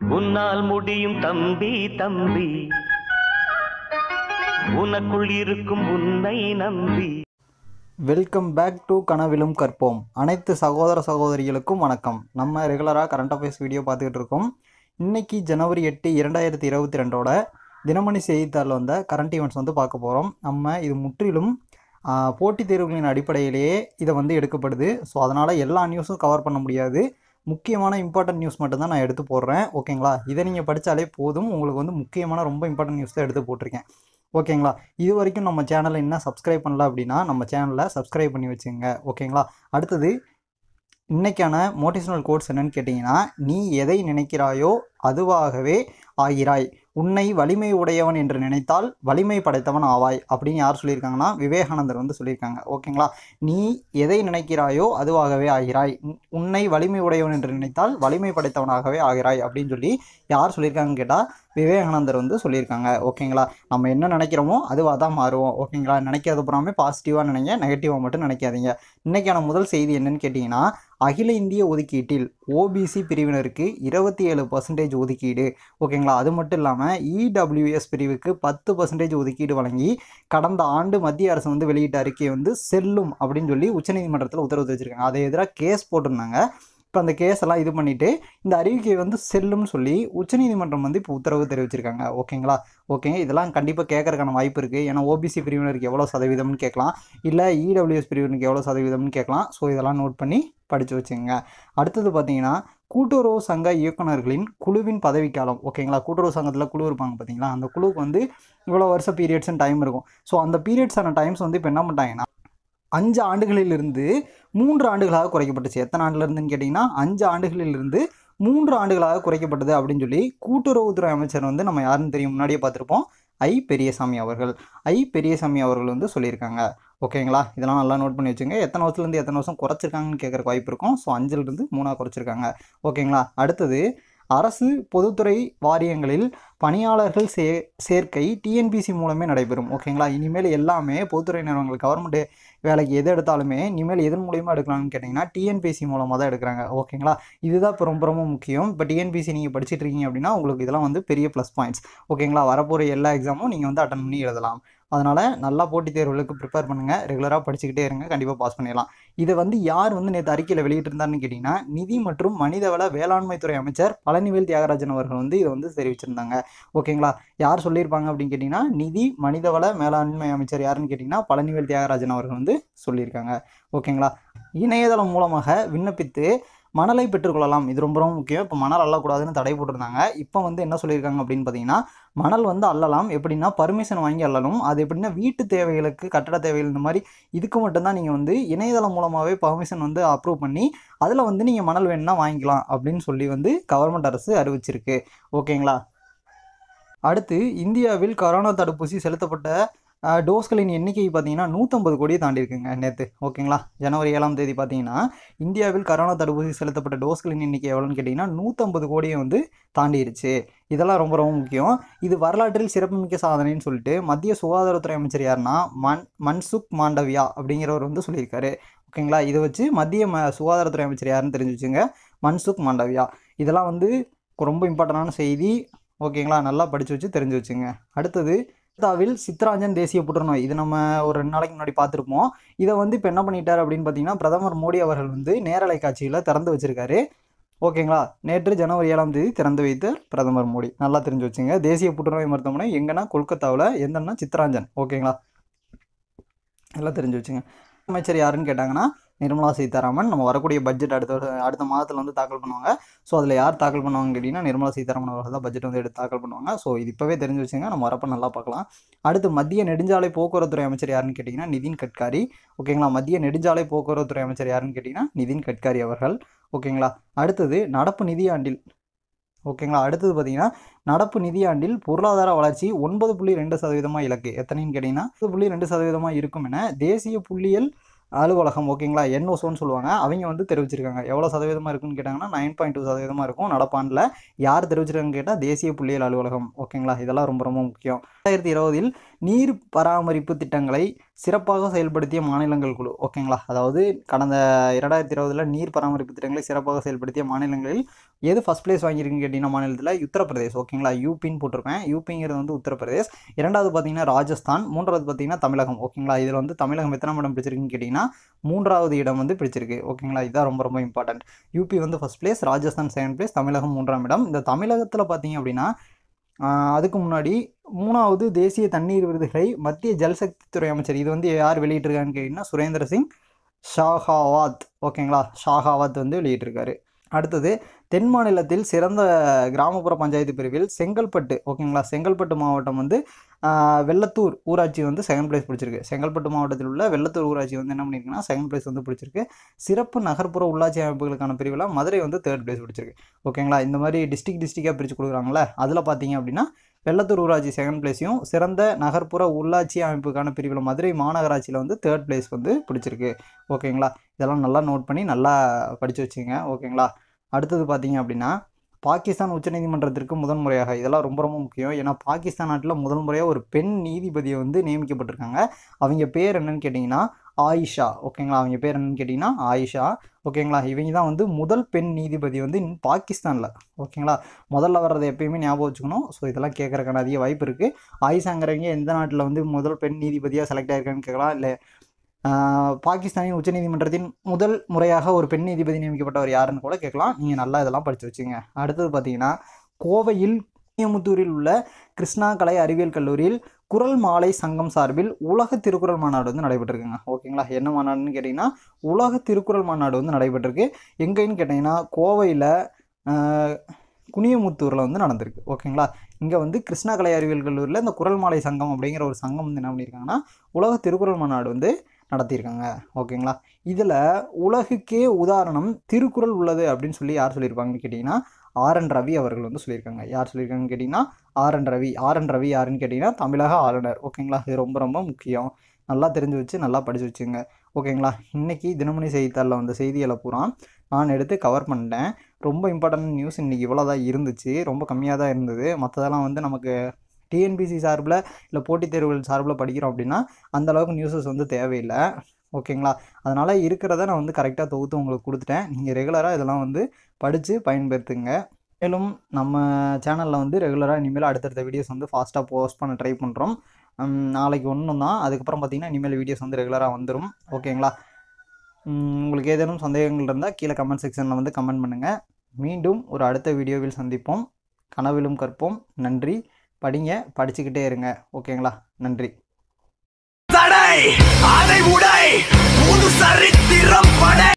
உன்னால் முடியும் தம்பி தம்பி உனக்குள் இருக்கும் உன்னை நம்பி வெல்கம் பேக் டு கனவிலும் கற்போம் அனைத்து சகோதர சகோதரிகளுக்கும் வணக்கம் நம்ம ரெகுலராக கரண்ட் அஃபேர்ஸ் வீடியோ பார்த்துக்கிட்டு இருக்கோம் இன்னைக்கு ஜனவரி எட்டு இரண்டாயிரத்தி இருபத்தி ரெண்டோட தினமணி செய்தித்தாளில் வந்த கரண்ட் ஈவெண்ட்ஸ் வந்து பார்க்க போகிறோம் நம்ம இது முற்றிலும் ஆ, போட்டித் தேர்வுகளின் அடிப்படையிலேயே இதை வந்து எடுக்கப்படுது ஸோ அதனால் எல்லா நியூஸும் கவர் பண்ண முடியாது முக்கியமான இம்பார்ட்டன்ட் நியூஸ் மட்டும்தான் நான் எடுத்து போடுறேன் ஓகேங்களா இதை நீங்கள் படித்தாலே போதும் உங்களுக்கு வந்து முக்கியமான ரொம்ப இம்பார்ட்டன்ட் நியூஸ் தான் எடுத்து போட்டிருக்கேன் ஓகேங்களா இது வரைக்கும் நம்ம சேனலை இன்னும் சப்ஸ்கிரைப் பண்ணல அப்படின்னா நம்ம சேனலை சப்ஸ்கிரைப் பண்ணி வச்சுங்க ஓகேங்களா அடுத்தது இன்னைக்கான மோட்டிவேஷனல் கோட்ஸ் என்னன்னு கேட்டிங்கன்னா நீ எதை நினைக்கிறாயோ அதுவாகவே ஆகிறாய் உன்னை வலிமை உடையவன் என்று நினைத்தால் வலிமை படைத்தவன் ஆவாய் அப்படின்னு யார் சொல்லியிருக்காங்கன்னா விவேகானந்தர் வந்து சொல்லியிருக்காங்க ஓகேங்களா நீ எதை நினைக்கிறாயோ அதுவாகவே ஆகிறாய் உன்- உன்னை வலிமை உடையவன் என்று நினைத்தால் வலிமை படைத்தவனாகவே ஆகிறாய் அப்படின்னு சொல்லி யார் சொல்லியிருக்காங்கன்னு கேட்டால் விவேகானந்தர் வந்து சொல்லியிருக்காங்க ஓகேங்களா நம்ம என்ன நினைக்கிறோமோ அதுவாக தான் மாறுவோம் ஓகேங்களா நினைக்கிறது புறாமே பாசிட்டிவாக நினைங்க நெகட்டிவாக மட்டும் நினைக்காதீங்க இன்னைக்கான முதல் செய்தி என்னன்னு கேட்டிங்கன்னா அகில இந்திய ஒதுக்கீட்டில் ஓபிசி பிரிவினருக்கு இருபத்தி ஏழு பர்சன்டேஜ் ஒதுக்கீடு ஓகேங்களா அது மட்டும் இல்லாமல் இடபிள்யூஎஸ் பிரிவுக்கு பத்து பர்சன்டேஜ் ஒதுக்கீடு வழங்கி கடந்த ஆண்டு மத்திய அரசு வந்து வெளியிட்ட அறிக்கையை வந்து செல்லும் அப்படின்னு சொல்லி உச்சநீதிமன்றத்தில் உத்தரவு தெரிவிச்சிருக்காங்க அதை எதிராக கேஸ் போட்டிருந்தாங்க இப்போ அந்த கேஸ் எல்லாம் இது பண்ணிட்டு இந்த அறிவிக்கை வந்து செல்லும்னு சொல்லி உச்சநீதிமன்றம் வந்து இப்போ உத்தரவு தெரிவிச்சிருக்காங்க ஓகேங்களா ஓகே இதெல்லாம் கண்டிப்பாக கேட்கறதுக்கான வாய்ப்பு இருக்குது ஏன்னா ஓபிசி பிரிவினருக்கு எவ்வளோ சதவீதம்னு கேட்கலாம் இல்லை இடபிள்யூஎஸ் பிரிவினருக்கு எவ்வளோ சதவீதம்னு கேட்கலாம் ஸோ இதெல்லாம் நோட் பண்ணி படித்து வச்சுங்க அடுத்தது பார்த்தீங்கன்னா கூட்டுறவு சங்க இயக்குனர்களின் குழுவின் பதவிக்காலம் ஓகேங்களா கூட்டுறவு சங்கத்தில் குழு இருப்பாங்க பார்த்தீங்களா அந்த குழுவுக்கு வந்து இவ்வளோ வருஷ பீரியட்ஸ்னு டைம் இருக்கும் ஸோ அந்த பீரியட்ஸான டைம்ஸ் வந்து இப்போ என்ன பண்ணிட்டாங்கன்னா அஞ்சு ஆண்டுகளிலிருந்து மூன்று ஆண்டுகளாக குறைக்கப்பட்டுச்சு எத்தனை ஆண்டுலேருந்துன்னு கேட்டிங்கன்னா அஞ்சு ஆண்டுகளிலிருந்து மூன்று ஆண்டுகளாக குறைக்கப்பட்டது அப்படின்னு சொல்லி கூட்டுறவுத்துறை அமைச்சர் வந்து நம்ம யாருன்னு தெரியும் முன்னாடியே பார்த்துருப்போம் ஐ பெரியசாமி அவர்கள் ஐ பெரியசாமி அவர்கள் வந்து சொல்லியிருக்காங்க ஓகேங்களா இதெல்லாம் நல்லா நோட் பண்ணி வச்சுங்க எத்தனை வருஷத்துலேருந்து எத்தனை வருஷம் குறைச்சிருக்காங்கன்னு கேட்குறக்கு வாய்ப்பு இருக்கும் ஸோ அஞ்சுலேருந்து மூணாக குறைச்சிருக்காங்க ஓகேங்களா அடுத்தது அரசு பொதுத்துறை வாரியங்களில் பணியாளர்கள் சே சேர்க்கை டிஎன்பிசி மூலமே நடைபெறும் ஓகேங்களா இனிமேல் எல்லாமே பொதுத்துறை நிறுவனங்கள் கவர்மெண்ட் வேலைக்கு எது எடுத்தாலுமே இனிமேல் எதன் மூலியமாக எடுக்கலாம்னு கேட்டிங்கன்னா டிஎன்பிசி மூலமாக தான் எடுக்கிறாங்க ஓகேங்களா இதுதான் இப்போ ரொம்ப ரொம்ப முக்கியம் இப்போ டிஎன்பிசி நீங்கள் படிச்சிட்டு இருக்கீங்க அப்படின்னா உங்களுக்கு இதெல்லாம் வந்து பெரிய ப்ளஸ் பாயிண்ட்ஸ் ஓகேங்களா வரப்போகிற எல்லா எக்ஸாமும் நீங்கள் வந்து அட்டன் பண்ணி எழுதலாம் அதனால் நல்லா போட்டித் தேர்வுகளுக்கு ப்ரிப்பேர் பண்ணுங்கள் ரெகுலராக படிச்சுக்கிட்டே இருங்க கண்டிப்பாக பாஸ் பண்ணிடலாம் இதை வந்து யார் வந்து நேற்று அறிக்கையில் வெளியிட்டிருந்தாருன்னு கேட்டிங்கன்னா நிதி மற்றும் மனிதவள வேளாண்மைத்துறை அமைச்சர் பழனிவேல் தியாகராஜன் அவர்கள் வந்து இதை வந்து தெரிவிச்சிருந்தாங்க ஓகேங்களா யார் சொல்லியிருப்பாங்க அப்படின்னு கேட்டிங்கன்னா நிதி மனிதவள மேலாண்மை அமைச்சர் யாருன்னு கேட்டிங்கன்னா பழனிவேல் தியாகராஜன் அவர்கள் வந்து சொல்லியிருக்காங்க ஓகேங்களா இணையதளம் மூலமாக விண்ணப்பித்து மணலை பெற்றுக்கொள்ளலாம் இது ரொம்ப ரொம்ப முக்கியம் இப்போ மணல் அள்ளக்கூடாதுன்னு தடை போட்டிருந்தாங்க இப்போ வந்து என்ன சொல்லியிருக்காங்க அப்படின்னு பார்த்தீங்கன்னா மணல் வந்து அள்ளலாம் எப்படின்னா பர்மிஷன் வாங்கி அள்ளணும் அது எப்படின்னா வீட்டு தேவைகளுக்கு கட்டட தேவைகள் இந்த மாதிரி இதுக்கு மட்டும்தான் நீங்கள் வந்து இணையதளம் மூலமாகவே பர்மிஷன் வந்து அப்ரூவ் பண்ணி அதில் வந்து நீங்கள் மணல் வேணும்னா வாங்கிக்கலாம் அப்படின்னு சொல்லி வந்து கவர்மெண்ட் அரசு அறிவிச்சிருக்கு ஓகேங்களா அடுத்து இந்தியாவில் கொரோனா தடுப்பூசி செலுத்தப்பட்ட அஹ், டோஸ்களின் எண்ணிக்கை பார்த்தீங்கன்னா நூற்றம்பது கோடியை தாண்டி இருக்குங்க நேற்று ஓகேங்களா ஜனவரி ஏழாம் தேதி பார்த்தீங்கன்னா இந்தியாவில் கரோனா தடுப்பூசி செலுத்தப்பட்ட டோஸ்களின் எண்ணிக்கை எவ்வளோன்னு கேட்டிங்கன்னா நூற்றம்பது கோடியை வந்து தாண்டிருச்சு இதெல்லாம் ரொம்ப ரொம்ப முக்கியம் இது வரலாற்றில் சிறப்புமிக்க சாதனைன்னு சொல்லிட்டு மத்திய சுகாதாரத்துறை அமைச்சர் யாருன்னா மன் மன்சுக் மாண்டவியா அப்படிங்கிறவர் வந்து சொல்லியிருக்காரு ஓகேங்களா இதை வச்சு மத்திய ம சுகாதாரத்துறை அமைச்சர் யாருன்னு தெரிஞ்சு வச்சுங்க மன்சுக் மாண்டவியா இதெல்லாம் வந்து ரொம்ப இம்பார்ட்டண்டான செய்தி ஓகேங்களா நல்லா படித்து வச்சு தெரிஞ்சு வச்சுங்க அடுத்தது இந்தியாவில் சித்ராஞ்சன் தேசிய புற்றுநோய் இது நம்ம ஒரு ரெண்டு நாளைக்கு முன்னாடி பார்த்துருப்போம் இதை வந்து இப்போ என்ன பண்ணிட்டார் அப்படின்னு பார்த்தீங்கன்னா பிரதமர் மோடி அவர்கள் வந்து நேரலை காட்சியில் திறந்து வச்சிருக்காரு ஓகேங்களா நேற்று ஜனவரி ஏழாம் தேதி திறந்து வைத்த பிரதமர் மோடி நல்லா தெரிஞ்சு வச்சுங்க தேசிய புற்றுநோய் மருத்துவமனை எங்கன்னா கொல்கத்தாவில் எந்தன்னா சித்ராஞ்சன் ஓகேங்களா எல்லாம் தெரிஞ்சு வச்சுங்க அமைச்சர் யாருன்னு கேட்டாங்கன்னா நிர்மலா சீதாராமன் நம்ம வரக்கூடிய பட்ஜெட் அடுத்த வருஷம் அடுத்த மாதத்தில் வந்து தாக்கல் பண்ணுவாங்க ஸோ அதில் யார் தாக்கல் பண்ணுவாங்கன்னு கேட்டிங்கன்னா நிர்மலா சீதாராமன் அவர்கள் தான் பட்ஜெட் வந்து எடுத்து தாக்கல் பண்ணுவாங்க ஸோ இது இப்போவே தெரிஞ்சு வச்சுங்க நம்ம வரப்போ நல்லா பார்க்கலாம் அடுத்து மத்திய நெடுஞ்சாலை போக்குவரத்துறை அமைச்சர் யாருன்னு கேட்டிங்கன்னா நிதின் கட்காரி ஓகேங்களா மத்திய நெடுஞ்சாலை போக்குவரத்துறை அமைச்சர் யாருன்னு கேட்டிங்கன்னா நிதின் கட்காரி அவர்கள் ஓகேங்களா அடுத்தது நடப்பு நிதியாண்டில் ஓகேங்களா அடுத்தது பார்த்தீங்கன்னா நடப்பு நிதியாண்டில் பொருளாதார வளர்ச்சி ஒன்பது புள்ளி ரெண்டு சதவீதமாக இலக்கு எத்தனைன்னு கேட்டிங்கன்னா ஒன்பது புள்ளி ரெண்டு சதவீதமாக இருக்கும் என தேசிய புள்ளியியல் அலுவலகம் ஓகேங்களா என்ஓசோன்னு சொல்லுவாங்க அவங்க வந்து தெரிவிச்சிருக்காங்க எவ்வளோ சதவீதமாக இருக்குன்னு கேட்டாங்கன்னா நைன் பாயிண்ட் டூ சதவீதமாக இருக்கும் நடப்பாண்டில் யார் தெரிவிச்சிருக்காங்கன்னு கேட்டால் தேசிய புள்ளியியல் அலுவலகம் ஓகேங்களா இதெல்லாம் ரொம்ப ரொம்ப முக்கியம் ரெண்டாயிரத்தி இருபதில் நீர் பராமரிப்பு திட்டங்களை சிறப்பாக செயல்படுத்திய மாநிலங்கள் குழு ஓகேங்களா அதாவது கடந்த இரண்டாயிரத்தி இருபதில் நீர் பராமரிப்பு திட்டங்களை சிறப்பாக செயல்படுத்திய மாநிலங்களில் எது ஃபஸ்ட் பிளேஸ் வாங்கியிருக்குன்னு கேட்டிங்கன்னா மாநிலத்தில் உத்தரப்பிரதேஷ் ஓகேங்களா யூபின்னு போட்டிருப்பேன் யூபிங்கிறது வந்து உத்தரப்பிரதேஷ் இரண்டாவது பார்த்தீங்கன்னா ராஜஸ்தான் மூன்றாவது பார்த்தீங்கன்னா தமிழகம் ஓகேங்களா இதில் வந்து தமிழகம் எத்தனை இடம் பிடிச்சிருக்குன்னு கேட்டிங்கன்னா மூன்றாவது இடம் வந்து பிடிச்சிருக்கு ஓகேங்களா இதுதான் ரொம்ப ரொம்ப இம்பார்ட்டன்ட் யூபி வந்து first place Rajasthan second place Tamilagam மூன்றாம் இடம் இந்த தமிழகத்தில் பார்த்தீங்க அப்படின்னா ஆஹ் அதுக்கு முன்னாடி மூணாவது தேசிய தண்ணீர் விருதுகளை மத்திய ஜல்சக்தித்துறை அமைச்சர் இது வந்து யார் வெளியிட்டிருக்கான்னு கேட்டிங்கன்னா சுரேந்திர சிங் ஷாகாவாத் ஓகேங்களா ஷாகாவாத் வந்து வெளியிட்டிருக்காரு அடுத்தது தென் மாநிலத்தில் சிறந்த கிராமப்புற பஞ்சாயத்து பிரிவில் செங்கல்பட்டு ஓகேங்களா செங்கல்பட்டு மாவட்டம் வந்து ஆஹ், வெள்ளத்தூர் ஊராட்சி வந்து செகண்ட் பிளேஸ் பிடிச்சிருக்கு செங்கல்பட்டு மாவட்டத்தில் உள்ள வெள்ளத்தூர் ஊராட்சி வந்து என்ன பண்ணியிருக்குன்னா செகண்ட் பிளேஸ் வந்து பிடிச்சிருக்கு சிறப்பு நகர்ப்புற உள்ளாட்சி அமைப்புகளுக்கான பிரிவில் மதுரை வந்து தேர்ட் பிளேஸ் பிடிச்சிருக்கு ஓகேங்களா இந்த மாதிரி டிஸ்ட்ரிக்ட் டிஸ்ட்ரிக்டாக பிரித்து கொடுக்குறாங்களே அதில் பார்த்தீங்க அப்படின்னா வெள்ளத்தூர் ஊராட்சி செகண்ட் பிளேஸையும் சிறந்த நகர்ப்புற உள்ளாட்சி அமைப்புக்கான பிரிவில் மதுரை மாநகராட்சியில் வந்து தேர்ட் பிளேஸ் வந்து பிடிச்சிருக்கு ஓகேங்களா இதெல்லாம் நல்லா நோட் பண்ணி நல்லா படித்து வச்சுங்க ஓகேங்களா அடுத்தது பார்த்தீங்க அப்படின்னா பாகிஸ்தான் உச்சநீதிமன்றத்திற்கு முதன் முறையாக இதெல்லாம் ரொம்ப ரொம்ப முக்கியம் ஏன்னா பாகிஸ்தான் நாட்டில் முதல் முறையாக ஒரு பெண் நீதிபதியை வந்து நியமிக்கப்பட்டிருக்காங்க அவங்க பேர் என்னன்னு கேட்டிங்கன்னா ஆயிஷா ஓகேங்களா அவங்க பேர் என்னன்னு கேட்டிங்கன்னா ஆயிஷா ஓகேங்களா இவங்க தான் வந்து முதல் பெண் நீதிபதி வந்து இன் பாகிஸ்தானில் ஓகேங்களா முதல்ல வர்றதை எப்பயுமே ஞாபகம் வச்சுக்கணும் ஸோ இதெல்லாம் கேட்குறக்கான அதிக வாய்ப்பு இருக்குது ஆயிஷாங்கிறவங்க எந்த நாட்டில் வந்து முதல் பெண் நீதிபதியாக செலக்ட் ஆயிருக்கான்னு கேட்கலாம் இல்லை ஆஹ், பாகிஸ்தானின் உச்சநீதிமன்றத்தின் முதல் முறையாக ஒரு பெண் நீதிபதி நியமிக்கப்பட்டவர் யாருன்னு கூட கேட்கலாம் நீங்கள் நல்லா இதெல்லாம் படித்து வச்சுங்க அடுத்தது பார்த்தீங்கன்னா கோவையில் குனியமுத்தூரில் உள்ள கிருஷ்ணா கலை அறிவியல் கல்லூரியில் குரல் மாலை சங்கம் சார்பில் உலக திருக்குறள் மாநாடு வந்து நடைபெற்றிருக்குங்க ஓகேங்களா என்ன மாநாடுன்னு கேட்டிங்கன்னா உலக திருக்குறள் மாநாடு வந்து நடைபெற்றிருக்கு எங்கேன்னு கேட்டிங்கன்னா கோவையில் குனியமுத்தூரில் வந்து நடந்திருக்கு ஓகேங்களா இங்கே வந்து கிருஷ்ணா கலை அறிவியல் கல்லூரியில் இந்த குரல் மாலை சங்கம் அப்படிங்கிற ஒரு சங்கம் வந்து என்ன பண்ணியிருக்காங்கன்னா உலக திருக்குறள் மாநாடு வந்து நடத்தியிருக்காங்க ஓகேங்களா இதில் உலகுக்கே உதாரணம் திருக்குறள் உள்ளது அப்படின்னு சொல்லி யார் சொல்லியிருப்பாங்கன்னு கேட்டிங்கன்னா ஆர் என் ரவி அவர்கள் வந்து சொல்லியிருக்காங்க யார் சொல்லியிருக்காங்கன்னு கேட்டிங்கன்னா R N Ravi R N Ravi யாருன்னு கேட்டிங்கன்னா தமிழக ஆளுநர் ஓகேங்களா இது ரொம்ப ரொம்ப முக்கியம் நல்லா தெரிஞ்சு வச்சு நல்லா படித்து வச்சுங்க ஓகேங்களா இன்றைக்கி தினமணி செய்தித்தாளில் வந்த செய்திகளை பூரா நான் எடுத்து கவர் பண்ணிட்டேன் ரொம்ப இம்பார்ட்டன்ட் நியூஸ் இன்றைக்கி இவ்வளோ தான் இருந்துச்சு ரொம்ப கம்மியாக தான் இருந்தது மற்றதெல்லாம் வந்து நமக்கு டிஎன்பிசி சார்பில் இல்லை போட்டித் தேர்வுகள் சார்பில் படிக்கிறோம் அப்படின்னா அந்த அளவுக்கு நியூஸஸ் வந்து தேவையில்லை ஓகேங்களா அதனால் இருக்கிறத நான் வந்து கரெக்டாக தொகுத்து உங்களுக்கு கொடுத்துட்டேன் நீங்கள் ரெகுலராக இதெல்லாம் வந்து படித்து பயன்படுத்துங்க மேலும் நம்ம சேனலில் வந்து ரெகுலராக இனிமேல் அடுத்தடுத்த வீடியோஸ் வந்து ஃபாஸ்ட்டாக போஸ்ட் பண்ண ட்ரை பண்ணுறோம் நாளைக்கு ஒன்றும் தான் அதுக்கப்புறம் பார்த்தீங்கன்னா இனிமேல் வீடியோஸ் வந்து ரெகுலராக வந்துடும் ஓகேங்களா உம், உங்களுக்கு ஏதேனும் சந்தேகங்கள் இருந்தால் கீழே கமெண்ட் செக்ஷனில் வந்து கமெண்ட் பண்ணுங்கள் மீண்டும் ஒரு அடுத்த வீடியோவில் சந்திப்போம் கனவிலும் கற்போம் நன்றி படிங்க படிச்சுக்கிட்டே இருங்க ஓகேங்களா நன்றி தடை அதை உடை புது சரித்திரம் படை